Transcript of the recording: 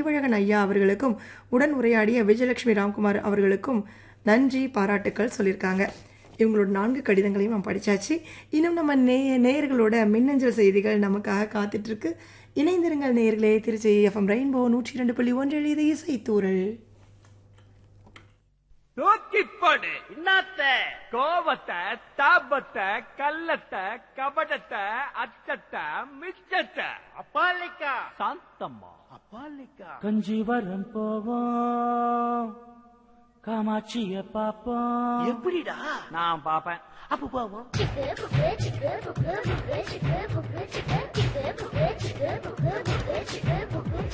அறிவழகன் ஐயா அவர்களுக்கும் உடன் உரையாடிய விஜயலட்சுமி ராம்குமார் அவர்களுக்கும் நன்றி பாராட்டுக்கள் சொல்லியிருக்காங்க இவங்களோட நான்கு கடிதங்களையும் நம்ம படிச்சாச்சு இன்னும் நம்ம நேய நேயர்களோட மின்னஞ்சல் செய்திகள் நமக்காக காத்துட்ருக்கு இணைந்திருங்கள் நேயர்களே திருச்சி எஃப்எம் ரெயின்போ நூற்றி இரண்டு புள்ளி ஒன்றில் இது இசைத்தூரல் தூக்கிப்படு இன்னாத்த கோபத்தை தாபத்தை கள்ளத்தை கபடத்தை அச்சத்தை மிச்சத்தை அப்பாலிக்கா சாந்தம்மா அப்பாலிக்கா கஞ்சிவரம் போவோம் காமாட்சிய பாப்போம் எப்படிடா நான் பாப்பேன் அப்ப போவோம் chicken, chicken, chicken, chicken, chicken, chicken, chicken, chicken, chicken, chicken, chicken, chicken, chicken, chicken,